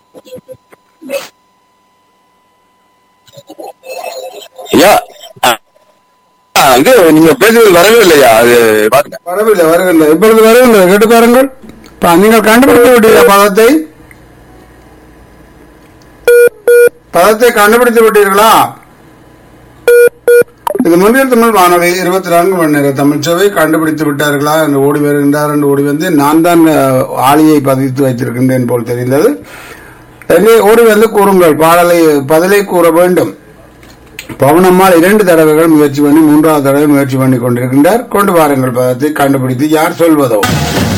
ஐயா ஆ, ஆ, இது நீங்க பேசுறது வரவே இல்லையா அது பாருங்க வரவில்லை வரவில்லை இப்பொழுது வரவில்லை கேட்டு பாருங்கள் பா, நீங்கள் கண்டுபிடித்து விட்டீர்கள் பதத்தை பதத்தை கண்டுபிடித்து விட்டீர்களா இது முன்னில் தமிழ் வானொலி இருபத்தி நான்கு மணி நேர தமிழ் சேவை கண்டுபிடித்து விட்டார்களா என்று ஓடி வருகின்றார் என்று ஓடி வந்து நான் தான் அஹ், ஆளியை பதித்து வைத்திருக்கின்றேன் போல் தெரிந்தது என்னை ஓடி வந்து கூறுங்கள் பாடலை பதிலை கூற வேண்டும் பவனம்மாள் இரண்டு தடவைகள் முயற்சி பண்ணி மூன்றாவது தடவை முயற்சி பண்ணி கொண்டிருக்கின்றார் கொண்டு வாருங்கள் பதத்தை கண்டுபிடித்து யார் சொல்வதோ